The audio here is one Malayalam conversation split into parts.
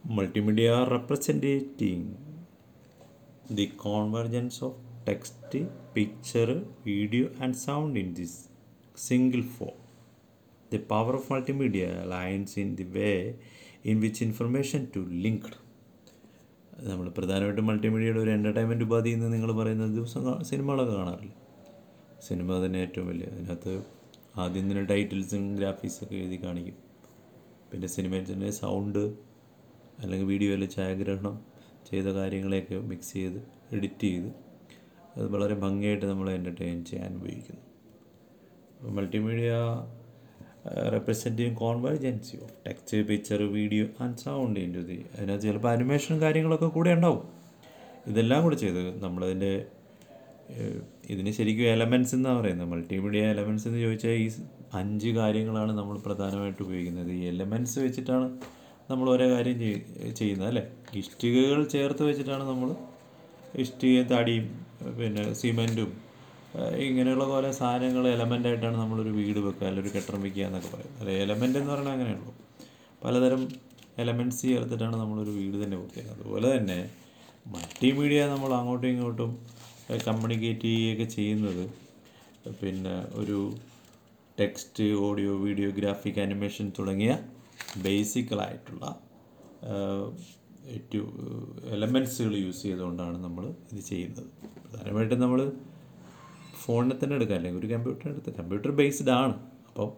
multimedia representing the convergence of text, picture, video, and sound in this single form. The power of multimedia lies in the way in which information to linked. നമ്മൾ പ്രധാനമായിട്ടും മൾട്ടിമീഡിയയുടെ ഒരു എൻ്റർടൈൻമെൻറ്റ് ഉപാധി എന്ന് നിങ്ങൾ പറയുന്നത് ദിവസം കാ- സിനിമകളൊക്കെ കാണാറില്ല സിനിമ തന്നെ ഏറ്റവും വലിയ അതിനകത്ത് ആദ്യം തന്നെ ടൈറ്റിൽസും ഗ്രാഫിക്സൊക്കെ എഴുതി കാണിക്കും പിന്നെ സിനിമയിൽ തന്നെ സൗണ്ട് അല്ലെങ്കിൽ വീഡിയോയിൽ ഛായാഗ്രഹണം ചെയ്ത കാര്യങ്ങളെയൊക്കെ മിക്സ് ചെയ്ത് എഡിറ്റ് ചെയ്ത് അത് വളരെ ഭംഗിയായിട്ട് നമ്മളെ എൻ്റർടൈൻ ചെയ്യാൻ ഉപയോഗിക്കുന്നു multimedia representing convergency of text picture video and sound into the അതിനകത്ത് ചിലപ്പോൾ അനിമേഷനും കാര്യങ്ങളൊക്കെ കൂടെ ഉണ്ടാവും ഇതെല്ലാം കൂടെ ചെയ്ത് നമ്മളതിൻ്റെ ഏഹ്, ഇതിന് ശരിക്കും എലമെൻസ് എന്നാണ് പറയുന്നത് മൾട്ടിമീഡിയ എലമെൻസ് എന്ന് ചോദിച്ചാൽ ഈ സ് അഞ്ച് കാര്യങ്ങളാണ് നമ്മൾ പ്രധാനമായിട്ട് ഉപയോഗിക്കുന്നത് ഈ എലമെൻസ് വെച്ചിട്ടാണ് നമ്മൾ ഓരോ കാര്യം ചെയ്- ചെയ്യുന്നത് അല്ലേ ഇഷ്ടികകൾ ചേർത്ത് വെച്ചിട്ടാണ് നമ്മൾ ഇഷ്ടികയും തടിയും പിന്നെ സിമെൻറ്റും ഇങ്ങനെയുള്ള കുറേ സാധനങ്ങൾ എലമെൻ്റായിട്ടാണ് നമ്മളൊരു വീട് വെക്കുക അല്ലെങ്കിൽ ഒരു കെട്ടിടം വെക്കുക എന്നൊക്കെ പറയും അല്ലെ എലമെൻ്റ് എന്ന് പറഞ്ഞാൽ അങ്ങനെയുള്ളൂ പലതരം എലമെൻറ്റ്സ് ചേർത്തിട്ടാണ് നമ്മളൊരു വീട് തന്നെ വെക്കുന്നത് അതുപോലെ തന്നെ മൾട്ടിമീഡിയ നമ്മൾ അങ്ങോട്ടും ഇങ്ങോട്ടും കമ്മ്യൂണിക്കേറ്റ് ചെയ്യുകയൊക്കെ ചെയ്യുന്നത് പിന്നെ ഒരു text audio video graphic animation തുടങ്ങിയ ബേസിക്കലായിട്ടുള്ള ഏറ്റവും എലമെൻസുകൾ യൂസ് ചെയ്തുകൊണ്ടാണ് നമ്മൾ ഇത് ചെയ്യുന്നത് പ്രധാനമായിട്ടും നമ്മൾ ഫോണിനെ തന്നെ എടുക്കാം അല്ലെങ്കിൽ ഒരു കമ്പ്യൂട്ടർ എടുത്ത് കമ്പ്യൂട്ടർ ബേസ്ഡ് ആണ് അപ്പോൾ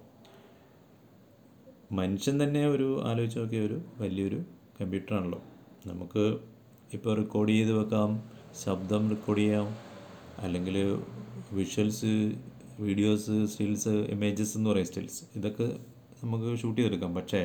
മനുഷ്യൻ തന്നെ ഒരു ആലോചിച്ച് നോക്കിയ ഒരു വലിയൊരു കമ്പ്യൂട്ടറാണല്ലോ നമുക്ക് ഇപ്പോൾ റെക്കോർഡ് ചെയ്ത് വെക്കാം ശബ്ദം റെക്കോർഡ് ചെയ്യാം അല്ലെങ്കിൽ വിഷ്വൽസ് വീഡിയോസ് സ്റ്റിൽസ് ഇമേജസ് എന്ന് പറയും സ്റ്റിൽസ് ഇതൊക്കെ നമുക്ക് ഷൂട്ട് ചെയ്തെടുക്കാം പക്ഷേ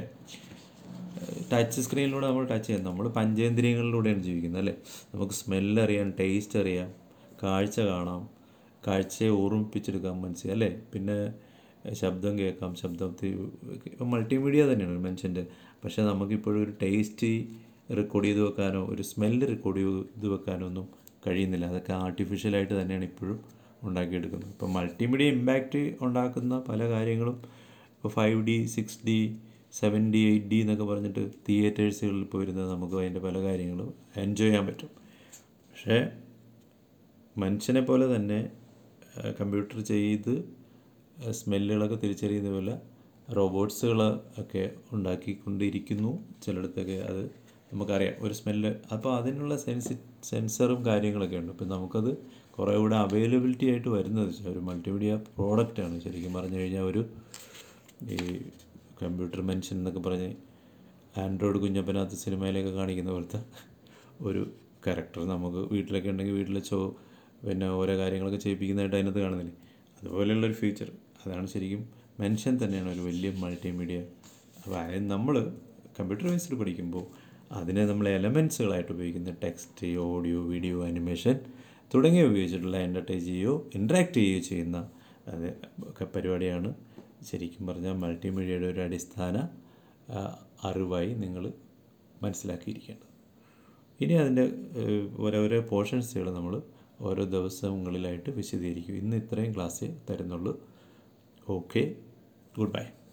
ടച്ച് സ്ക്രീനിലൂടെ നമ്മൾ ടച്ച് ചെയ്യാം നമ്മൾ പഞ്ചേന്ദ്രിയങ്ങളിലൂടെയാണ് ജീവിക്കുന്നത് അല്ലേ നമുക്ക് സ്മെല്ല് അറിയാം ടേസ്റ്റ് അറിയാം കാഴ്ച കാണാം കാഴ്ചയെ ഓർമ്മിപ്പിച്ചെടുക്കാം മനസ്സിൽ അല്ലേ പിന്നെ ശബ്ദം കേൾക്കാം ശബ്ദത്തിൽ ഇപ്പം മൾട്ടിമീഡിയ തന്നെയാണ് ഒരു മനുഷ്യൻ്റെ പക്ഷേ നമുക്കിപ്പോഴും ഒരു ടേസ്റ്റ് റെക്കോർഡ് ചെയ്ത് വെക്കാനോ ഒരു സ്മെല്ല് റെക്കോർഡ് ചെയ്ത് വെക്കാനോ ഒന്നും കഴിയുന്നില്ല അതൊക്കെ ആർട്ടിഫിഷ്യലായിട്ട് തന്നെയാണ് ഇപ്പോഴും ഉണ്ടാക്കിയെടുക്കുന്നത് ഇപ്പോൾ മൾട്ടിമീഡിയ ഇമ്പാക്റ്റ് ഉണ്ടാക്കുന്ന പല കാര്യങ്ങളും ഇപ്പോൾ five D six D seven D eight D എന്നൊക്കെ പറഞ്ഞിട്ട് തിയേറ്റേഴ്സുകളിൽ പോയിരുന്നത് നമുക്ക് അതിൻ്റെ പല കാര്യങ്ങളും എൻജോയ് ചെയ്യാൻ പറ്റും പക്ഷേ മനുഷ്യനെ പോലെ തന്നെ കമ്പ്യൂട്ടർ ചെയ്ത് സ്മെല്ലുകളൊക്കെ തിരിച്ചറിയുന്ന പോലെ റോബോട്ട്സുകൾ ഒക്കെ ഉണ്ടാക്കിക്കൊണ്ടിരിക്കുന്നു ചിലയിടത്തൊക്കെ അത് നമുക്കറിയാം ഒരു സ്മെല്ല് അപ്പോൾ അതിനുള്ള സെൻസി സെൻസറും കാര്യങ്ങളൊക്കെ ഉണ്ട് ഇപ്പം നമുക്കത് കുറേ കൂടെ അവൈലബിലിറ്റി ആയിട്ട് വരുന്നത് വെച്ചാൽ ഒരു മൾട്ടിമീഡിയ പ്രോഡക്റ്റാണ് ശരിക്കും പറഞ്ഞു കഴിഞ്ഞാൽ ഒരു ഈ കമ്പ്യൂട്ടർ മനുഷ്യൻ എന്നൊക്കെ പറഞ്ഞ് ആൻഡ്രോയിഡ് കുഞ്ഞപ്പനകത്ത് സിനിമയിലൊക്കെ കാണിക്കുന്ന പോലത്തെ ഒരു ക്യാരക്ടർ നമുക്ക് വീട്ടിലൊക്കെ ഉണ്ടെങ്കിൽ വീട്ടിലെ ചോ പിന്നെ ഓരോ കാര്യങ്ങളൊക്കെ ചെയ്യിപ്പിക്കുന്നതായിട്ട് അതിനകത്ത് കാണുന്നില്ലേ അതുപോലെയുള്ളൊരു ഫീച്ചർ അതാണ് ശരിക്കും മനുഷ്യൻ തന്നെയാണ് ഒരു വലിയ മൾട്ടിമീഡിയ അപ്പോൾ അതായത് നമ്മൾ കമ്പ്യൂട്ടർ ബേസ്ഡ് പഠിക്കുമ്പോൾ അതിനെ നമ്മൾ എലമെൻസുകളായിട്ട് ഉപയോഗിക്കുന്ന ടെക്സ്റ്റ് ഓഡിയോ വീഡിയോ അനിമേഷൻ തുടങ്ങിയ ഉപയോഗിച്ചിട്ടുള്ള എൻ്റർടൈൻ ചെയ്യുകയോ ഇൻട്രാക്ട് ചെയ്യുകയോ ചെയ്യുന്ന അത് ഒക്കെ പരിപാടിയാണ് ശരിക്കും പറഞ്ഞാൽ മൾട്ടിമീഡിയയുടെ ഒരു അടിസ്ഥാന ആ, അറിവായി നിങ്ങൾ മനസ്സിലാക്കിയിരിക്കേണ്ടത് ഇനി അതിൻ്റെ ഏഹ്, ഓരോരോ പോർഷൻസുകൾ നമ്മൾ ഓരോ ദിവസങ്ങളിലായിട്ട് വിശദീകരിക്കും ഇന്ന് ഇത്രയും ക്ലാസ് തരുന്നുള്ളൂ ഓക്കെ ഗുഡ് ബൈ